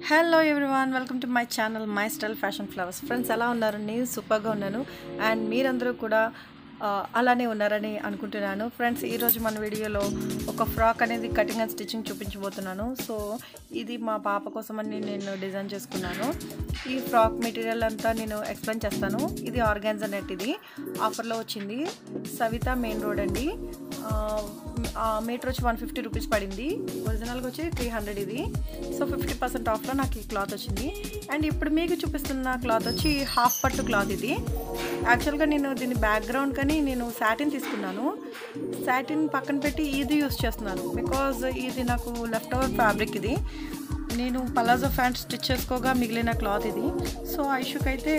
hello everyone welcome to my channel my style fashion flowers friends ఎలా ఉన్నారు నేను సూపర్గా ఉన్నాను అండ్ మీరందరూ కూడా ఆ, అలానే ఉన్నారని అనుకుంటున్నాను ఫ్రెండ్స్ ఈరోజు మన వీడియోలో ఒక ఫ్రాక్ అనేది కటింగ్ అండ్ స్టిచ్చింగ్ చూపించబోతున్నాను సో ఇది మా పాప కోసమని నేను డిజైన్ చేసుకున్నాను ఈ ఫ్రాక్ మెటీరియల్ అంతా నేను ఎక్స్ప్లెయిన్ చేస్తాను ఇది ఆర్గాన్జా నెట్ ఇది ఆఫర్లో వచ్చింది సవిత మెయిన్ రోడ్ అండి మీటర్ వచ్చి వన్ ఫిఫ్టీ రూపీస్ పడింది ఒరిజినల్గా వచ్చి త్రీ హండ్రెడ్ ఇది సో ఫిఫ్టీ పర్సెంట్ ఆఫ్లో నాకు ఈ క్లాత్ వచ్చింది అండ్ ఇప్పుడు మీకు చూపిస్తున్న క్లాత్ వచ్చి హాఫ్ పట్టు క్లాత్ ఇది యాక్చువల్గా నేను దీని బ్యాక్గ్రౌండ్ కానీ నేను సాటిన్ తీసుకున్నాను సాటిన్ పక్కన పెట్టి ఇది యూస్ చేస్తున్నాను బికాజ్ ఇది నాకు లెఫ్ట్ ఓవర్ ఫ్యాబ్రిక్ ఇది నేను పలాజో ప్యాంట్ స్టిచ్ చేసుకోగా మిగిలిన క్లాత్ ఇది సో ఐషుక్ అయితే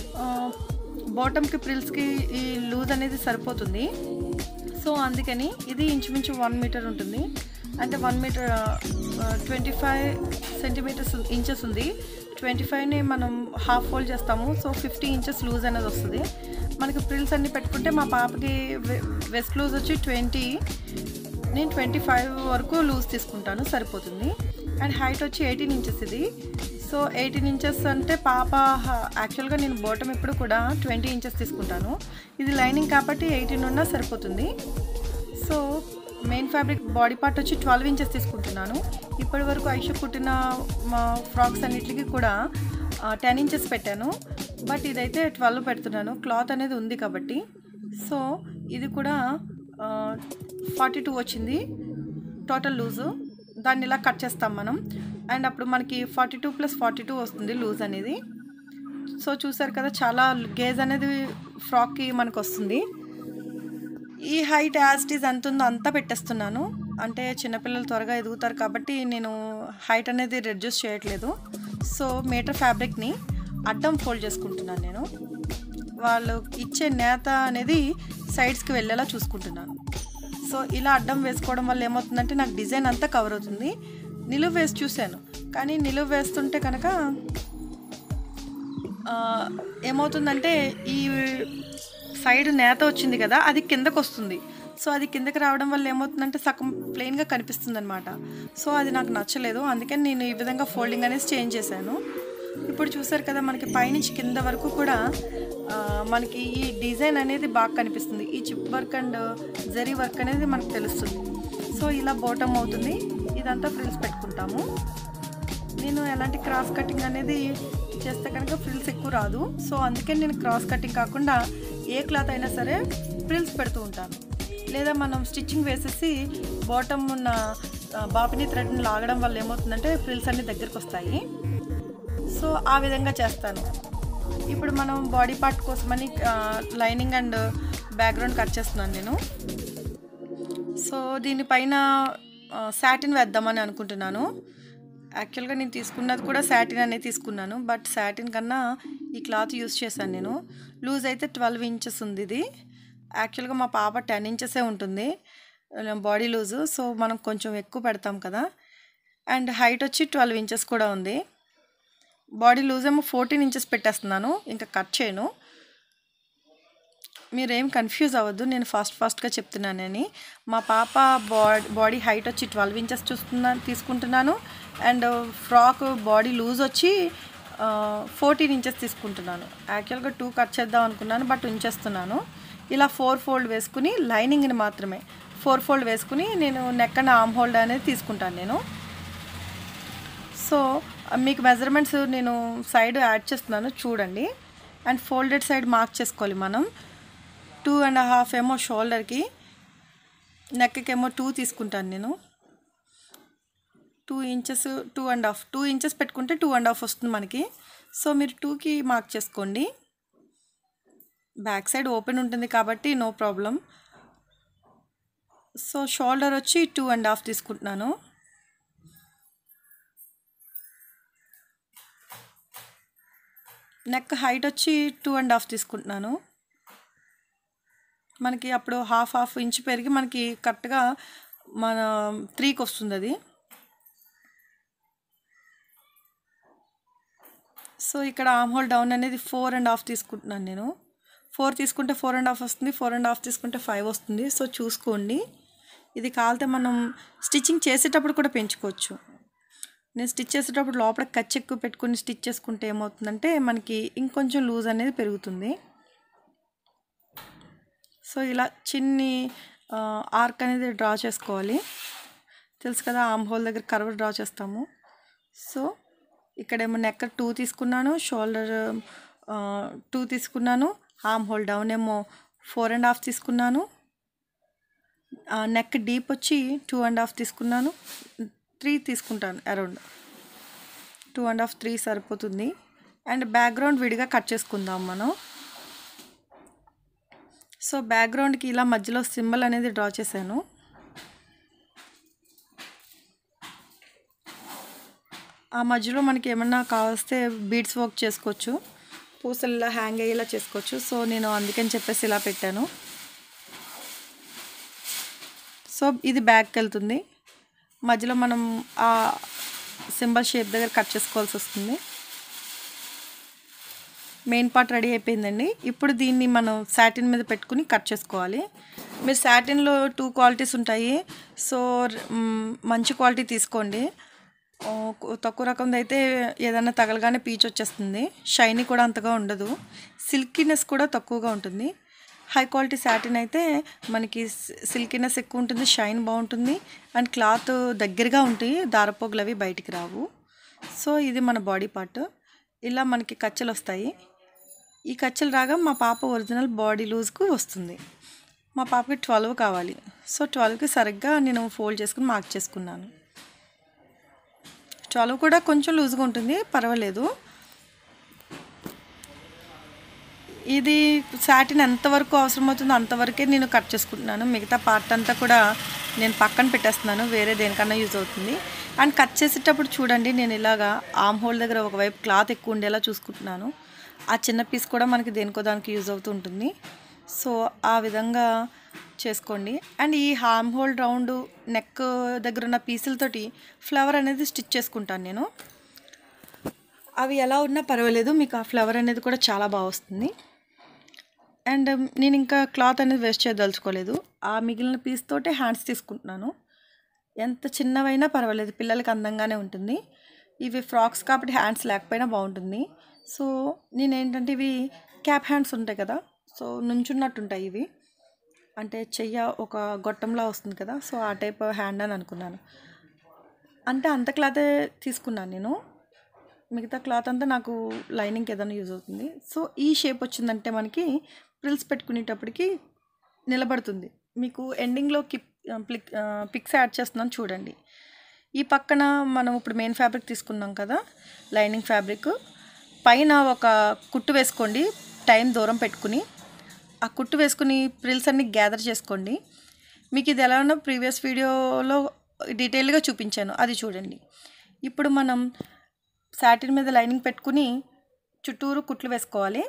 బాటమ్కి ప్రిల్స్కి ఈ లూజ్ అనేది సరిపోతుంది సో అందుకని ఇది ఇంచుమించు వన్ మీటర్ ఉంటుంది అంటే one metre twenty five centimetres inches ఉంది ట్వంటీ ఫైవ్ని మనం హాఫ్ ఫోల్డ్ చేస్తాము సో ఫిఫ్టీ ఇంచెస్ లూజ్ అనేది వస్తుంది మనకి ప్రిల్స్ అన్ని పెట్టుకుంటే మా పాపకి వెస్ట్ లూజ్ వచ్చి ట్వంటీ నేను ట్వంటీ ఫైవ్ వరకు లూజ్ తీసుకుంటాను సరిపోతుంది అండ్ హైట్ వచ్చి ఎయిటీన్ ఇంచెస్ ఇది సో ఎయిటీన్ ఇంచెస్ అంటే పాప యాక్చువల్గా నేను బాటమ్ ఎప్పుడు కూడా ట్వంటీ ఇంచెస్ తీసుకుంటాను ఇది లైనింగ్ కాబట్టి ఎయిటీన్ ఉన్నా సరిపోతుంది so main fabric body part వచ్చి ట్వెల్వ్ ఇంచెస్ తీసుకుంటున్నాను ఇప్పటి వరకు ఐషు కుట్టిన మా ఫ్రాక్స్ అన్నిటికీ కూడా టెన్ ఇంచెస్ పెట్టాను బట్ ఇదైతే ట్వెల్వ్ పెడుతున్నాను క్లాత్ అనేది ఉంది కాబట్టి సో ఇది కూడా ఫార్టీ టూ వచ్చింది టోటల్ లూజు దాన్ని ఇలా కట్ చేస్తాం మనం అండ్ అప్పుడు మనకి forty two plus forty two వస్తుంది లూజ్ అనేది సో చూసారు కదా చాలా గేజ్ అనేది ఫ్రాక్కి మనకు వస్తుంది ఈ హైట్ యాస్టీస్ ఎంత ఉందో అంతా పెట్టేస్తున్నాను అంటే చిన్నపిల్లలు త్వరగా ఎదుగుతారు కాబట్టి నేను హైట్ అనేది రెడ్యూస్ చేయట్లేదు సో మీటర్ ఫ్యాబ్రిక్ని అడ్డం ఫోల్డ్ చేసుకుంటున్నాను నేను వాళ్ళు ఇచ్చే నేత అనేది సైడ్స్కి వెళ్ళేలా చూసుకుంటున్నాను సో ఇలా అడ్డం వేసుకోవడం వల్ల ఏమవుతుందంటే నాకు డిజైన్ అంతా కవర్ అవుతుంది నిలువు వేసి చూశాను కానీ నిలువు వేస్తుంటే కనుక ఆ, ఏమవుతుందంటే ఈ సైడ్ నేత వచ్చింది కదా అది కిందకు వస్తుంది సో అది కిందకి రావడం వల్ల ఏమవుతుందంటే సగం ప్లెయిన్గా కనిపిస్తుంది అనమాట సో అది నాకు నచ్చలేదు అందుకని నేను ఈ విధంగా ఫోల్డింగ్ అనేది చేంజ్ చేశాను ఇప్పుడు చూసారు కదా మనకి పైనుంచి కింద వరకు కూడా ఆ, మనకి ఈ డిజైన్ అనేది బాగా కనిపిస్తుంది ఈ chip work and zari work అనేది మనకు తెలుస్తుంది సో ఇలా బోటమ్ అవుతుంది ఇదంతా ఫ్రిల్స్ పెట్టుకుంటాము నేను ఎలాంటి క్రాస్ కటింగ్ అనేది చేస్తే కనుక ఫ్రిల్స్ ఎక్కువ రాదు సో అందుకే నేను క్రాస్ కటింగ్ కాకుండా ఏ క్లాత్ అయినా సరే ఫ్రిల్స్ పెడుతూ ఉంటాను లేదా మనం స్టిచ్చింగ్ వేసేసి బాటమ్ ఉన్న ఆ, బాపిని థ్రెడ్ని లాగడం వల్ల ఏమవుతుందంటే ఫ్రిల్స్ అన్ని దగ్గరికి వస్తాయి సో ఆ విధంగా చేస్తాను ఇప్పుడు మనం బాడీ పార్ట్ కోసమని లైనింగ్ అండ్ బ్యాక్గ్రౌండ్ కట్ చేస్తున్నాను నేను సో దీనిపైన శాటిన్ వేద్దామని అనుకుంటున్నాను యాక్చువల్గా నేను తీసుకున్నది కూడా శాటిన్ అనేది తీసుకున్నాను బట్ శాటిన్ కన్నా ఈ క్లాత్ యూస్ చేశాను నేను లూజ్ అయితే ట్వెల్వ్ ఇంచెస్ ఉంది ఇది యాక్చువల్గా మా పాప టెన్ ఇంచెసే ఉంటుంది బాడీ లూజు సో మనం కొంచెం ఎక్కువ పెడతాం కదా అండ్ హైట్ వచ్చి ట్వెల్వ్ ఇంచెస్ కూడా ఉంది బాడీ లూజ్ ఏమో ఫోర్టీన్ ఇంచెస్ పెట్టేస్తున్నాను ఇంకా కట్ చేయను మీరేం కన్ఫ్యూజ్ అవ్వద్దు నేను ఫాస్ట్ ఫాస్ట్గా చెప్తున్నానని మా పాప బాడీ బాడీ హైట్ వచ్చి ట్వెల్వ్ ఇంచెస్ చూస్తున్నాను తీసుకుంటున్నాను అండ్ ఫ్రాక్ బాడీ లూజ్ వచ్చి ఫోర్టీన్ ఇంచెస్ తీసుకుంటున్నాను యాక్చువల్గా టూ కట్ చేద్దాం అనుకున్నాను బట్ ఉంచేస్తున్నాను ఇలా ఫోర్ ఫోల్డ్ వేసుకుని లైనింగ్ని మాత్రమే ఫోర్ ఫోల్డ్ వేసుకుని నేను నెక్ అండ్ ఆమ్ హోల్డ్ అనేది తీసుకుంటాను నేను సో మీకు మెజర్మెంట్స్ నేను సైడ్ యాడ్ చేస్తున్నాను చూడండి అండ్ ఫోల్డెడ్ సైడ్ మార్క్ చేసుకోవాలి మనం టూ అండ్ హాఫ్ ఏమో షోల్డర్కి నెక్కి ఏమో టూ తీసుకుంటాను నేను two inches two and half two inches పెట్టుకుంటే టూ అండ్ హాఫ్ వస్తుంది మనకి సో మీరు టూకి మార్క్ చేసుకోండి బ్యాక్ సైడ్ ఓపెన్ ఉంటుంది కాబట్టి నో ప్రాబ్లం సో షోల్డర్ వచ్చి టూ అండ్ హాఫ్ తీసుకుంటున్నాను నెక్ హైట్ వచ్చి టూ అండ్ హాఫ్ తీసుకుంటున్నాను మనకి అప్పుడు హాఫ్ హాఫ్ ఇంచ్ పెరిగి మనకి కరెక్ట్గా మన త్రీకి వస్తుంది అది సో ఇక్కడ ఆమ్ హోల్ డౌన్ అనేది ఫోర్ అండ్ హాఫ్ తీసుకుంటున్నాను నేను ఫోర్ తీసుకుంటే ఫోర్ అండ్ హాఫ్ వస్తుంది ఫోర్ అండ్ హాఫ్ తీసుకుంటే ఫైవ్ వస్తుంది సో చూసుకోండి ఇది కాలితే మనం స్టిచ్చింగ్ చేసేటప్పుడు కూడా పెంచుకోవచ్చు నేను స్టిచ్ చేసేటప్పుడు లోపల కచ్చి ఎక్కువ పెట్టుకుని స్టిచ్ చేసుకుంటే ఏమవుతుందంటే మనకి ఇంకొంచెం లూజ్ అనేది పెరుగుతుంది సో ఇలా చిన్ని ఆర్క్ అనేది డ్రా చేసుకోవాలి తెలుసు కదా ఆమ్ హోల్ దగ్గర కర్వ్ డ్రా చేస్తాము సో ఇక్కడేమో నెక్ టూ తీసుకున్నాను షోల్డర్ టూ తీసుకున్నాను ఆమ్ హోల్ డౌన్ ఏమో ఫోర్ అండ్ హాఫ్ తీసుకున్నాను నెక్ డీప్ వచ్చి టూ అండ్ హాఫ్ తీసుకున్నాను త్రీ తీసుకుంటాను around two and half three సరిపోతుంది అండ్ బ్యాక్గ్రౌండ్ విడిగా కట్ చేసుకుందాం మనం సో బ్యాక్గ్రౌండ్కి ఇలా మధ్యలో సింబల్ అనేది డ్రా చేశాను ఆ మధ్యలో మనకి ఏమన్నా కావస్తే బీడ్స్ వర్క్ చేసుకోవచ్చు పూసలు ఇలా హ్యాంగ్ అయ్యేలా చేసుకోవచ్చు సో నేను అందుకని చెప్పేసి ఇలా పెట్టాను సో ఇది బ్యాక్కి వెళ్తుంది మధ్యలో మనం ఆ సింబల్ షేప్ దగ్గర కట్ చేసుకోవాల్సి వస్తుంది మెయిన్ పార్ట్ రెడీ అయిపోయిందండి ఇప్పుడు దీన్ని మనం సాటిన్ మీద పెట్టుకుని కట్ చేసుకోవాలి మీరు సాటిన్లో టూ క్వాలిటీస్ ఉంటాయి సో మ్, మంచి క్వాలిటీ తీసుకోండి ఆ, తక్కువ రకంది అయితే ఏదైనా తగలగానే పీచ్ వచ్చేస్తుంది షైనీ కూడా అంతగా ఉండదు సిల్కీనెస్ కూడా తక్కువగా ఉంటుంది హై క్వాలిటీ సాటిన్ అయితే మనకి సిల్కీనెస్ ఎక్కువ ఉంటుంది షైన్ బాగుంటుంది అండ్ క్లాత్ దగ్గరగా ఉంటాయి దారపోగులు అవి బయటికి రావు సో ఇది మన బాడీ పార్ట్ ఇలా మనకి కచ్చలు వస్తాయి ఈ కచ్చలు రాగా మా పాప ఒరిజినల్ బాడీ లూజ్కు వస్తుంది మా పాపకి ట్వెల్వ్ కావాలి సో ట్వెల్వ్కి సరిగ్గా నేను ఫోల్డ్ చేసుకుని మార్క్ చేసుకున్నాను ట్వెల్వ్ కూడా కొంచెం లూజ్గా ఉంటుంది పర్వాలేదు ఇది సాటిన్ ఎంతవరకు అవసరమవుతుందో అంతవరకే నేను కట్ చేసుకుంటున్నాను మిగతా పార్ట్ అంతా కూడా నేను పక్కన పెట్టేస్తున్నాను వేరే దేనికన్నా యూజ్ అవుతుంది అండ్ కట్ చేసేటప్పుడు చూడండి నేను ఇలాగా ఆమ్ హోల్ దగ్గర ఒకవైపు క్లాత్ ఎక్కువ ఉండేలా చూసుకుంటున్నాను ఆ చిన్న పీస్ కూడా మనకి దేనికో దానికి యూజ్ అవుతూ ఉంటుంది సో ఆ విధంగా చేసుకోండి అండ్ ఈ హామ్ హోల్ రౌండ్ నెక్ దగ్గర ఉన్న పీసులతోటి ఫ్లవర్ అనేది స్టిచ్ చేసుకుంటాను నేను అవి ఎలా ఉన్నా పర్వాలేదు మీకు ఆ ఫ్లవర్ అనేది కూడా చాలా బాగా వస్తుంది అండ్ నేను ఇంకా క్లాత్ అనేది వేస్ట్ చేయదలుచుకోలేదు ఆ మిగిలిన పీస్ తోటే హ్యాండ్స్ తీసుకుంటున్నాను ఎంత చిన్నవైనా పర్వాలేదు పిల్లలకి అందంగానే ఉంటుంది ఇవి ఫ్రాక్స్ కాబట్టి హ్యాండ్స్ లేకపోయినా బాగుంటుంది సో నేను ఏంటంటే ఇవి క్యాప్ హ్యాండ్స్ ఉంటాయి కదా సో నుంచున్నట్టు ఉంటాయి ఇవి అంటే చెయ్య ఒక గొట్టంలా వస్తుంది కదా సో ఆ టైప్ హ్యాండ్ అని అనుకున్నాను అంటే అంత క్లాతే తీసుకున్నాను నేను మిగతా క్లాత్ అంతా నాకు లైనింగ్కి ఏదైనా యూజ్ అవుతుంది సో ఈ షేప్ వచ్చిందంటే మనకి ప్రిల్స్ పెట్టుకునేటప్పటికి నిలబడుతుంది మీకు ఎండింగ్లో కిప్ ప్లిక్ పిక్స్ యాడ్ చేస్తున్నాను చూడండి ఈ పక్కన మనం ఇప్పుడు మెయిన్ ఫ్యాబ్రిక్ తీసుకున్నాం కదా లైనింగ్ ఫ్యాబ్రిక్ పైన ఒక కుట్టు వేసుకోండి టైం దూరం పెట్టుకుని ఆ కుట్టు వేసుకుని ప్రిల్స్ అన్ని గ్యాదర్ చేసుకోండి మీకు ఇది ఎలా ఉన్నా ప్రీవియస్ వీడియోలో డీటెయిల్గా చూపించాను అది చూడండి ఇప్పుడు మనం సాటిన్ మీద లైనింగ్ పెట్టుకుని చుట్టూరు కుట్లు వేసుకోవాలి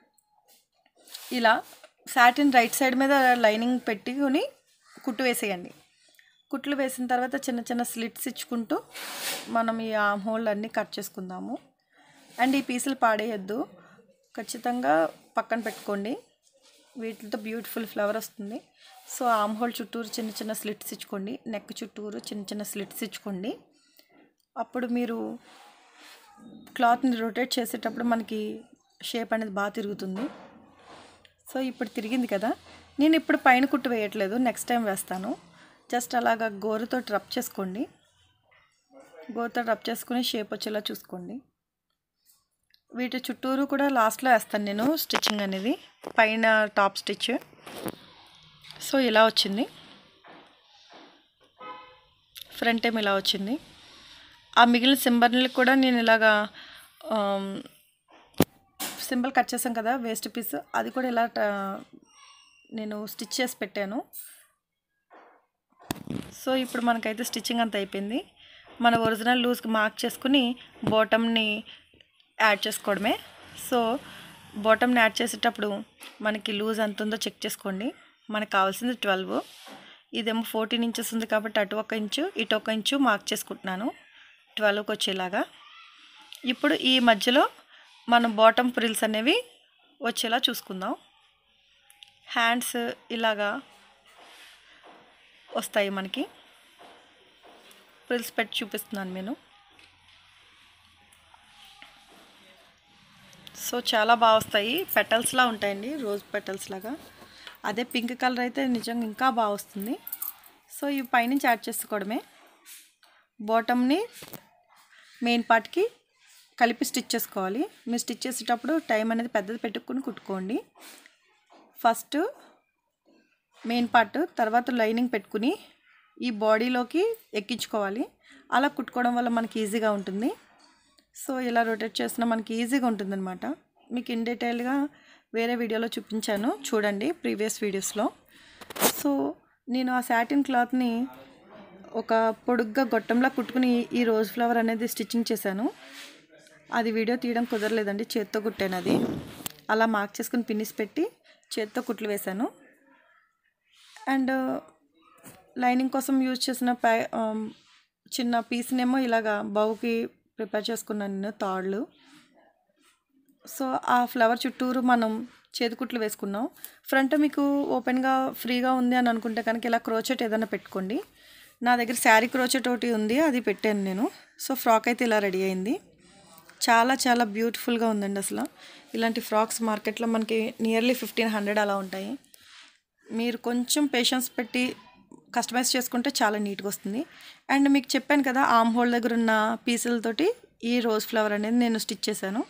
ఇలా సాటిన్ రైట్ సైడ్ మీద లైనింగ్ పెట్టుకుని కుట్టు వేసేయండి కుట్లు వేసిన తర్వాత చిన్న చిన్న స్లిట్స్ ఇచ్చుకుంటూ మనం ఈ ఆమ్ హోల్ అన్నీ కట్ చేసుకుందాము అండ్ ఈ పీసులు పాడేయద్దు ఖచ్చితంగా పక్కన పెట్టుకోండి వీటితో బ్యూటిఫుల్ ఫ్లవర్ వస్తుంది సో ఆమ్ హోల్ చుట్టూరు చిన్న చిన్న స్లిట్స్ ఇచ్చుకోండి నెక్ చుట్టూరు చిన్న చిన్న స్లిట్స్ ఇచ్చుకోండి అప్పుడు మీరు క్లాత్ని రొటేట్ చేసేటప్పుడు మనకి షేప్ అనేది బాగా తిరుగుతుంది సో ఇప్పుడు తిరిగింది కదా నేను ఇప్పుడు పైన కుట్టు వేయట్లేదు నెక్స్ట్ టైం వేస్తాను జస్ట్ అలాగా గోరుతో రబ్ చేసుకోండి గోరుతో రబ్ చేసుకుని షేప్ వచ్చేలా చూసుకోండి వీటి చుట్టూరు కూడా లాస్ట్లో వేస్తాను నేను స్టిచ్చింగ్ అనేది పైన టాప్ స్టిచ్ సో ఇలా వచ్చింది ఫ్రంట్ ఏం ఇలా వచ్చింది ఆ మిగిలిన సింబల్ని కూడా నేను ఇలాగా సింబల్ కట్ చేసాం కదా వేస్ట్ పీస్ అది కూడా ఇలా ట- నేను స్టిచ్ చేసి పెట్టాను సో ఇప్పుడు మనకైతే స్టిచ్చింగ్ అంత అయిపోయింది మన ఒరిజినల్ లూజ్కి మార్క్ చేసుకుని బాటమ్ని యాడ్ చేసుకోవడమే సో బాటమ్ని యాడ్ చేసేటప్పుడు మనకి లూజ్ ఎంత ఉందో చెక్ చేసుకోండి మనకు కావాల్సింది ట్వెల్వ్ ఇదేమో ఫోర్టీన్ ఇంచెస్ ఉంది కాబట్టి అటు ఒక ఇంచు ఇటు ఒక ఇంచు మార్క్ చేసుకుంటున్నాను ట్వెల్వ్కి వచ్చేలాగా ఇప్పుడు ఈ మధ్యలో మనం బాటమ్ ఫ్రిల్స్ అనేవి వచ్చేలా చూసుకుందాం హ్యాండ్స్ ఇలాగా వస్తాయి మనకి ఫ్రిల్స్ పెట్టి చూపిస్తున్నాను నేను సో చాలా బాగా వస్తాయి పెటల్స్లా ఉంటాయండి రోజ్ పెటల్స్ లాగా అదే పింక్ కలర్ అయితే నిజంగా ఇంకా బాగా వస్తుంది సో ఇవి పైనుంచి యాడ్ చేసుకోవడమే బాటమ్ని మెయిన్ పార్ట్కి కలిపి స్టిచ్ చేసుకోవాలి మీరు స్టిచ్ చేసేటప్పుడు టైం అనేది పెద్దది పెట్టుకుని కుట్టుకోండి ఫస్ట్ మెయిన్ పార్ట్ తర్వాత లైనింగ్ పెట్టుకుని ఈ బాడీలోకి ఎక్కించుకోవాలి అలా కుట్టుకోవడం వల్ల మనకి ఈజీగా ఉంటుంది సో ఇలా రొటేట్ చేసినా మనకి ఈజీగా ఉంటుందన్నమాట మీకు ఇన్ డీటెయిల్గా వేరే వీడియోలో చూపించాను చూడండి ప్రీవియస్ వీడియోస్లో సో నేను ఆ సాటిన్ క్లాత్ని ఒక పొడుగ్గా గొట్టంలా కుట్టుకుని ఈ రోజ్ ఫ్లవర్ అనేది స్టిచ్చింగ్ చేశాను అది వీడియో తీయడం కుదరలేదండి చేత్తో కుట్టాను అది అలా మార్క్ చేసుకుని పిన్నిస్ పెట్టి చేత్తో కుట్లు వేశాను అండ్ లైనింగ్ కోసం యూజ్ చేసిన ప్యా చిన్న పీస్నేమో ఇలాగా బౌకి ప్రిపేర్ చేసుకున్నాను నేను తాళ్ళు సో ఆ ఫ్లవర్ చుట్టూరు మనం చేతికుట్లు వేసుకున్నాం ఫ్రంట్ మీకు ఓపెన్గా ఫ్రీగా ఉంది అని అనుకుంటే కనుక ఇలా క్రోచెట్ ఏదైనా పెట్టుకోండి నా దగ్గర శారీ క్రోచెట్ ఒకటి ఉంది అది పెట్టాను నేను సో ఫ్రాక్ అయితే ఇలా రెడీ అయింది చాలా చాలా బ్యూటిఫుల్గా ఉందండి అసలు ఇలాంటి ఫ్రాక్స్ మార్కెట్లో మనకి నియర్లీ ఫిఫ్టీన్ హండ్రెడ్ అలా ఉంటాయి మీరు కొంచెం పేషెన్స్ పెట్టి కస్టమైజ్ చేసుకుంటే చాలా నీట్గా వస్తుంది అండ్ మీకు చెప్పాను కదా ఆమ్ హోల్ దగ్గర ఉన్న పీసులతోటి ఈ రోజ్ ఫ్లవర్ అనేది నేను స్టిచ్ చేశాను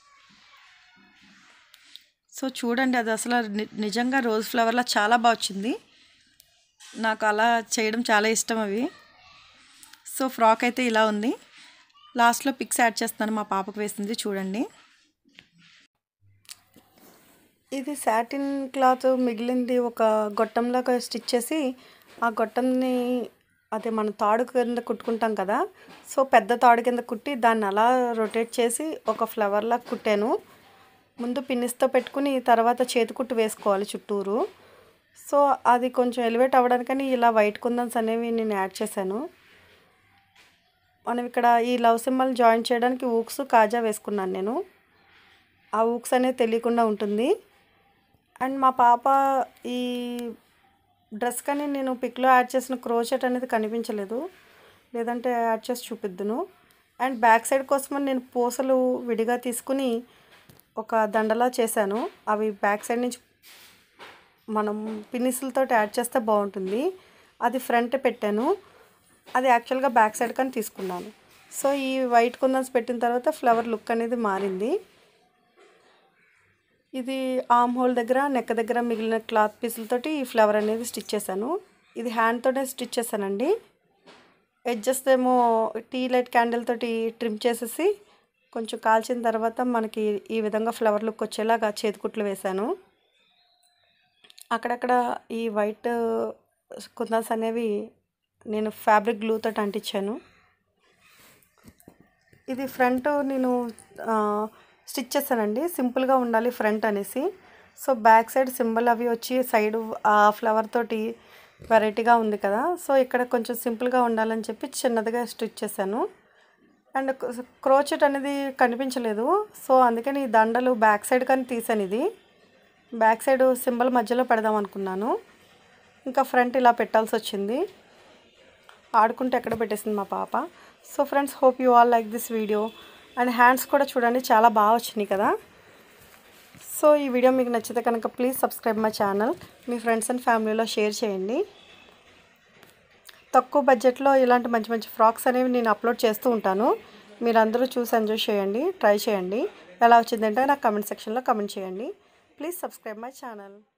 సో చూడండి అది అసలు ని- నిజంగా రోజ్ ఫ్లవర్లా చాలా బాగా వచ్చింది నాకు అలా చేయడం చాలా ఇష్టం అవి సో ఫ్రాక్ అయితే ఇలా ఉంది లాస్ట్లో పిక్స్ యాడ్ చేస్తాను మా పాపకు వేసింది చూడండి ఇది సాటిన్ క్లాత్ మిగిలింది ఒక గొట్టంలాగా స్టిచ్ చేసి ఆ గొట్టంని అదే మన తాడు కింద కుట్టుకుంటాం కదా సో పెద్ద తాడు కింద కుట్టి దాన్ని అలా రొటేట్ చేసి ఒక ఫ్లవర్లా కుట్టాను ముందు పిన్నిస్తో పెట్టుకుని తర్వాత చేతికుట్టు వేసుకోవాలి చుట్టూరు సో అది కొంచెం ఎలివేట్ అవ్వడానికని ఇలా వైట్ కుందన్స్ అనేవి నేను యాడ్ చేశాను మనం ఇక్కడ ఈ లవ్ సింబల్ జాయిన్ చేయడానికి ఊక్స్ కాజా వేసుకున్నాను నేను ఆ ఊక్స్ అనేది తెలియకుండా ఉంటుంది అండ్ మా పాప ఈ డ్రెస్ కానీ నేను పిక్లో యాడ్ చేసిన క్రోచెట్ అనేది కనిపించలేదు లేదంటే యాడ్ చేసి చూపిద్దును అండ్ బ్యాక్ సైడ్ కోసమని నేను పూసలు విడిగా తీసుకుని ఒక దండలా చేశాను అవి బ్యాక్ సైడ్ నుంచి మనం పిన్నిసులతో యాడ్ చేస్తే బాగుంటుంది అది ఫ్రంట్ పెట్టాను అది యాక్చువల్గా బ్యాక్ సైడ్ కానీ తీసుకున్నాను సో ఈ వైట్ కుందన్స్ పెట్టిన తర్వాత ఫ్లవర్ లుక్ అనేది మారింది ఇది ఆమ్ హోల్ దగ్గర నెక్ దగ్గర మిగిలిన క్లాత్ పీసులతోటి ఈ ఫ్లవర్ అనేది స్టిచ్ చేశాను ఇది హ్యాండ్తోనే స్టిచ్ చేశానండి ఎడ్జెస్ ఏమో టీ లైట్ క్యాండిల్ తోటి ట్రిమ్ చేసేసి కొంచెం కాల్చిన తర్వాత మనకి ఈ విధంగా ఫ్లవర్ లుక్ వచ్చేలాగా చేతికుట్లు వేశాను అక్కడక్కడ ఈ వైట్ కుందన్స్ అనేవి నేను ఫ్యాబ్రిక్ గ్లూ తోటి అంటించాను ఇది ఫ్రంట్ నేను స్టిచ్ చేశానండి సింపుల్గా ఉండాలి ఫ్రంట్ అనేసి సో బ్యాక్ సైడ్ సింబల్ అవి వచ్చి సైడ్ ఆ ఫ్లవర్ తోటి వెరైటీగా ఉంది కదా సో ఇక్కడ కొంచెం సింపుల్గా ఉండాలని చెప్పి చిన్నదిగా స్టిచ్ చేశాను అండ్ క్రోచెట్ అనేది కనిపించలేదు సో అందుకని ఈ దండలు బ్యాక్ సైడ్ కానీ తీసాను ఇది బ్యాక్ సైడ్ సింబల్ మధ్యలో పెడదాం అనుకున్నాను ఇంకా ఫ్రంట్ ఇలా పెట్టాల్సి వచ్చింది ఆడుకుంటే ఎక్కడ పెట్టేసింది మా పాప so friends hope you all like this video and hands కూడా చూడండి చాలా బాగా వచ్చినాయి కదా సో ఈ వీడియో మీకు నచ్చితే కనుక ప్లీజ్ సబ్స్క్రైబ్ మై ఛానల్ మీ ఫ్రెండ్స్ అండ్ ఫ్యామిలీలో షేర్ చేయండి తక్కువ బడ్జెట్లో ఇలాంటి మంచి మంచి ఫ్రాక్స్ అనేవి నేను అప్లోడ్ చేస్తూ ఉంటాను మీరు అందరూ చూసి ఎంజాయ్ చేయండి ట్రై చేయండి ఎలా వచ్చిందంటే నాకు కమెంట్ సెక్షన్లో కమెంట్ చేయండి ప్లీజ్ సబ్స్క్రైబ్ మై ఛానల్